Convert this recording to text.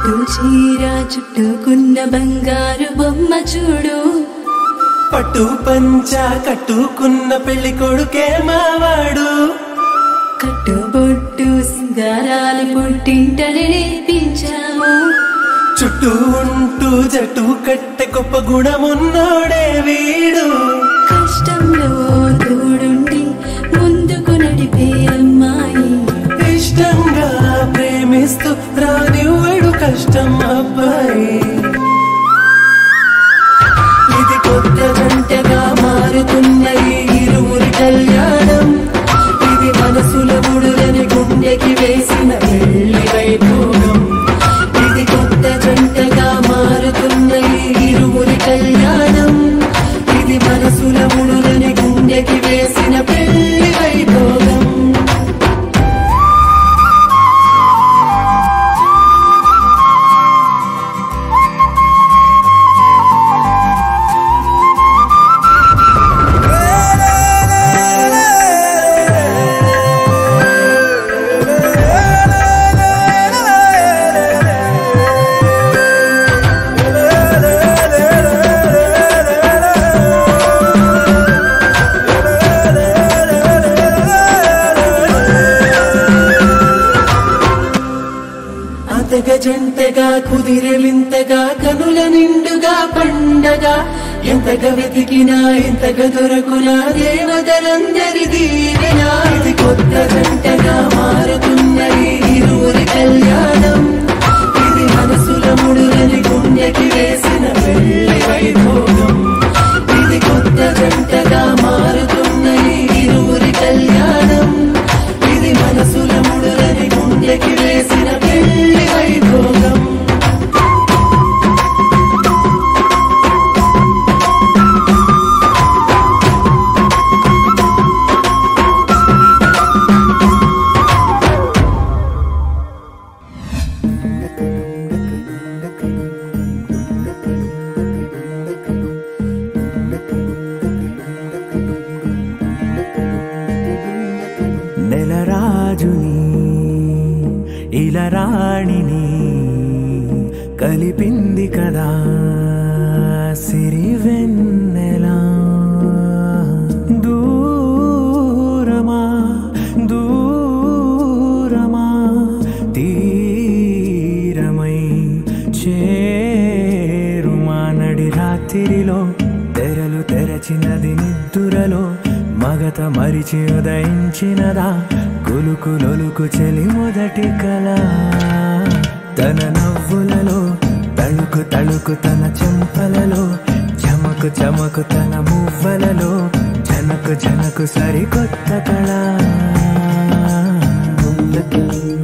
పట్టు చీర చుట్టుకున్న బంగారు బొమ్మ చూడు పట్టు పంచ కట్టుకున్న పెళ్లి కొడుకే మావాడు కట్టుబొట్టు సింగారాలు పుట్టింటని నేర్పించాము చుట్టూ ఉంటూ జట్టు కట్టె గొప్ప గుణమున్నోడే వీడు కష్టంలో తోడుండి ముందుకు నడిపే అమ్మాయి ఇష్టంగా ప్రేమిస్తూ రానివ్వడు కష్టం అబ్బాయి ఇది కొత్త జంటగా మారుతున్న ఈ ఇరువురి కళ్యాణం ఇది మనసుల ముడులని గుండెకి వేసిన పెళ్లి వైభోగం ఇది కొత్త జంటగా మారుతున్న ఈ ఇరువురి కళ్యాణం ఇది మనసుల ముడులని గుండెకి వేసిన పెళ్లి వైభోగం అతగ జంటగా కుదిరె వింతగా కనుల నిండుగా పండగ ఎంతగా వెతికినా ఎంతగా దొరకునా దేవతలందరి దీవెనా ఇది కొత్త జంటగా మారుతున్న ఈ ఇరువురి కళ్యాణం ఇది మనసుల ముడులని గుండెకి వేసిన పెళ్లి వైభోగం ఇది కొత్త జంటగా మారుతున్న ఈ ఇరువురి కళ్యాణం ఇది మనసుల ముడులని గుండెకి వేసిన పెళ్లి వైభోగం నెలరాజుని ఇలరాణిని కలిపింది కదా సిరి వెన్నెలా దూరమా దూరమా తీరమై చేరుమా నడి రాత్రిలో తెరలు తెరచినది నిద్దురలో మగత మరిచి ఉదయించినదా కులుకులొలుకు చెలి మొదటి కళ తన నవ్వులలో తళుకు తళుకు తన చెంపలలో చమకు చమకు తన మువ్వలలో జనకు జనకు సరికొత్త కళ